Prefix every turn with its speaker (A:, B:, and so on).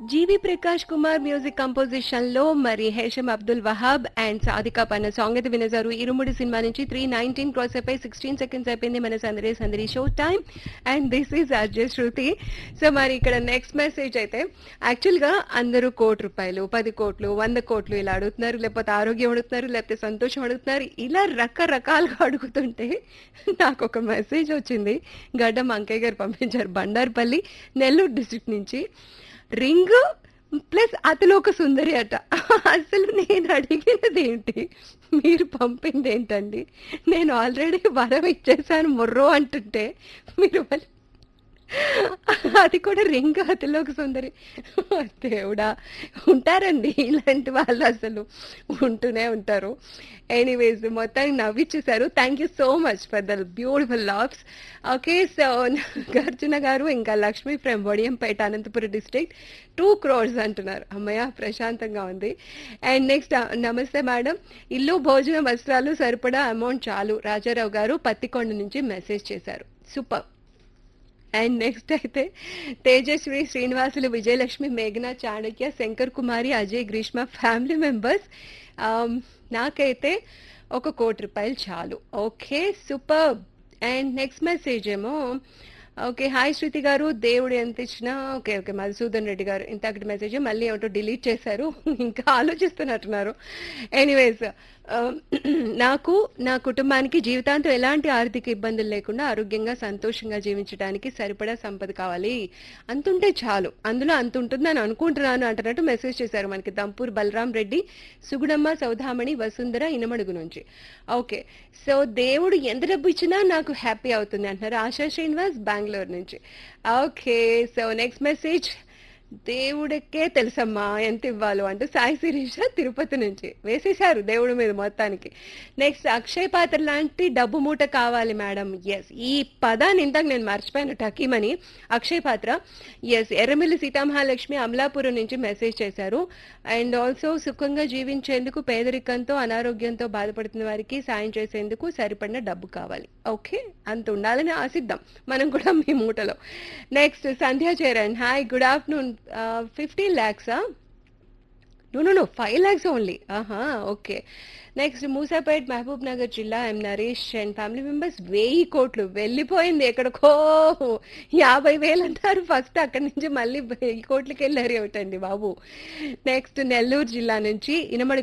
A: జీవి Prakash Kumar music composition లో మరి Hesham Abdul Wahab and Sadika పన్న సాంగ్ అయితే వినేశారు ఇరుముడి సినిమా నుంచి త్రీ నైన్టీన్ క్రాస్ అయిపోయి సిక్స్టీన్ సెకండ్స్ అయిపోయింది మన సందడి సందడి show time and this is RJ Shruti so మరి ఇక్కడ నెక్స్ట్ మెసేజ్ అయితే యాక్చువల్ గా అందరూ కోటి రూపాయలు పది కోట్లు వంద కోట్లు ఇలా అడుగుతున్నారు లేకపోతే ఆరోగ్యం అడుగుతున్నారు లేకపోతే సంతోషం అడుగుతున్నారు ఇలా రకరకాలుగా అడుగుతుంటే నాకు ఒక మెసేజ్ వచ్చింది గడ్డం అంకయ్య గారు పంపించారు బండార్పల్లి నెల్లూరు డిస్ట్రిక్ట్ నుంచి రింగ్ ప్లస్ అతను ఒక సుందరి అట అసలు నేను అడిగినది ఏంటి మీరు పంపింది ఏంటండి నేను ఆల్రెడీ వరం ఇచ్చేసాను మొర్రో అంటుంటే మీరు మళ్ళీ అది కూడా రింగ్ అతిలో ఒక సుందరి దేవుడా ఉంటారండి ఇలాంటి వాళ్ళు అసలు ఉంటూనే ఉంటారు ఎనీవేస్ మొత్తానికి నవ్విచ్చేసారు thank you so much for the beautiful laughs okay so Garjuna గారు ఇంకా Lakshmi from Vadiyampeta Anantapuram district two crores అంటున్నారు అమ్మయ్య ప్రశాంతంగా ఉంది అండ్ నెక్స్ట్ నమస్తే మేడం ఇల్లు భోజనం వస్త్రాలు సరిపడా అమౌంట్ చాలు రాజారావు గారు పత్తికొండ నుంచి మెసేజ్ చేశారు సూపర్ అండ్ నెక్స్ట్ అయితే తేజస్వి శ్రీనివాసులు విజయలక్ష్మి మేఘన చాణక్య శంకర్ కుమారి అజయ్ గ్రీష్మ ఫ్యామిలీ మెంబర్స్ నాకైతే ఒక కోటి రూపాయలు చాలు okay super and next message ఏమో ఓకే హాయ్ శృతి గారు దేవుడు ఎంత ఇచ్చినా ఓకే ఓకే మధుసూదన్ రెడ్డి గారు ఇంతకటి మెసేజ్ మళ్ళీ ఏమిటో డిలీట్ చేశారు ఇంకా ఆలోచిస్తున్నట్టున్నారు ఎనీవేస్ నాకు నా కుటుంబానికి జీవితాంతం ఎలాంటి ఆర్థిక ఇబ్బందులు లేకుండా ఆరోగ్యంగా సంతోషంగా జీవించడానికి సరిపడా సంపద కావాలి అంతుంటే చాలు అందులో అంత ఉంటుందని అనుకుంటున్నాను అంటున్నట్టు మెసేజ్ చేశారు మనకి దంపూర్ బలరాం రెడ్డి సుగుణమ్మ సౌధామణి వసుంధర ఇనమడుగు నుంచి ఓకే సో దేవుడు ఎంత డబ్బు ఇచ్చినా నాకు హ్యాపీ అవుతుంది అంటున్నారు ఆశా శ్రీనివాస్ బెంగళూరు నుంచి ఓకే సో నెక్స్ట్ మెసేజ్ దేవుడికే తెలుసమ్మా ఎంత ఇవ్వాలో అంటే సాయి శిరీష తిరుపతి నుంచి వేసేశారు దేవుడి మీద మొత్తానికి నెక్స్ట్ అక్షయ్ పాత్ర లాంటి డబ్బు మూట కావాలి మేడం ఎస్ ఈ పదాన్ని ఇంతకు నేను మర్చిపోయాను టకీమని అక్షయ్ పాత్ర ఎస్ ఎర్రమిల్లి సీతామహాలక్ష్మి అమలాపురం నుంచి మెసేజ్ చేశారు అండ్ ఆల్సో సుఖంగా జీవించేందుకు పేదరికంతో అనారోగ్యంతో బాధపడుతున్న వారికి సాయం చేసేందుకు సరిపడిన డబ్బు కావాలి ఓకే అంత ఉండాలని ఆశిద్దాం మనం కూడా మీ మూటలో next Sandhya Charan hi good afternoon fifteen ల్యాక్సా no no no five lakhs only ఆహా okay next Musapet Mahabubnagar జిల్లా M Naresh and family members వెయ్యి కోట్లు వెళ్ళిపోయింది ఎక్కడికో యాభై వేలు అంటారు ఫస్ట్ అక్కడి నుంచి మళ్ళీ వెయ్యి కోట్లకి వెళ్ళారు ఏమిటండి బాబు నెక్స్ట్ నెల్లూరు జిల్లా నుంచి ఇనమడి